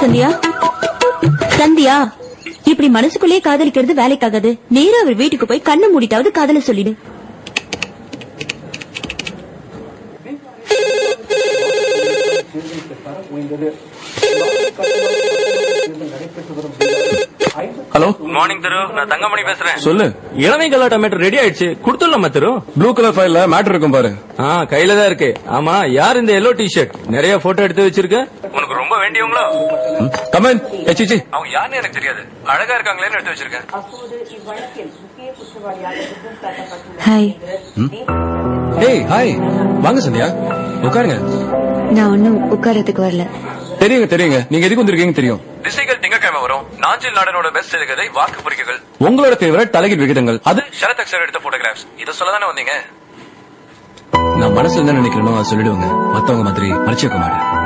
சந்தியா சந்தியா இப்படி மனசுக்குள்ளே காதலிக்கிறது வேலைக்காகாது நேரா அவர் வீட்டுக்கு போய் கண்ணு மூடிட்டாவது காதல சொல்லிடு ஹலோ மார்னிங் தரு நான் தங்கமணி பேசுறேன் சொல்லு இளமை கலாட்டா மேட்டர் ரெடி ஆயிடுச்சு கொடுத்துடலாமா தரு ப்ளூ கலர் ஃபைல்ல மேட்டர் இருக்கும் பாரு ஆ கையில தான் இருக்கு ஆமா யார் இந்த எல்லோ டி-ஷர்ட் நிறைய போட்டோ எடுத்து வச்சிருக்க உனக்கு ரொம்ப வேண்டியவங்களோ கமன் எச்சிச்சி அவங்க யாருன்னு எனக்கு தெரியாது அழகா இருக்காங்களேன்னு எடுத்து வச்சிருக்கேன் ஹாய் டேய் ஹாய் வாங்க சந்தியா உட்காருங்க நான் ஒன்னும் உட்காரத்துக்கு வரல தெரியுங்க தெரியுங்க நீங்க எதுக்கு வந்திருக்கீங்க தெரியும் திசைகள் திங்கக்கிழமை வரும் நாஞ்சில் நாடனோட பெஸ்ட் சிறுகதை வாக்கு பொறிக்கைகள் உங்களோட ஃபேவரட் தலைகீழ் விகிதங்கள் அது சரத் அக்ஷர் எடுத்த போட்டோகிராஃப்ஸ் இத சொல்ல தானே வந்தீங்க நான் மனசுல என்ன நினைக்கிறேனோ அதை சொல்லிடுவாங்க மத்தவங்க மாதிரி மறைச்சு வைக்க மாட்டேன்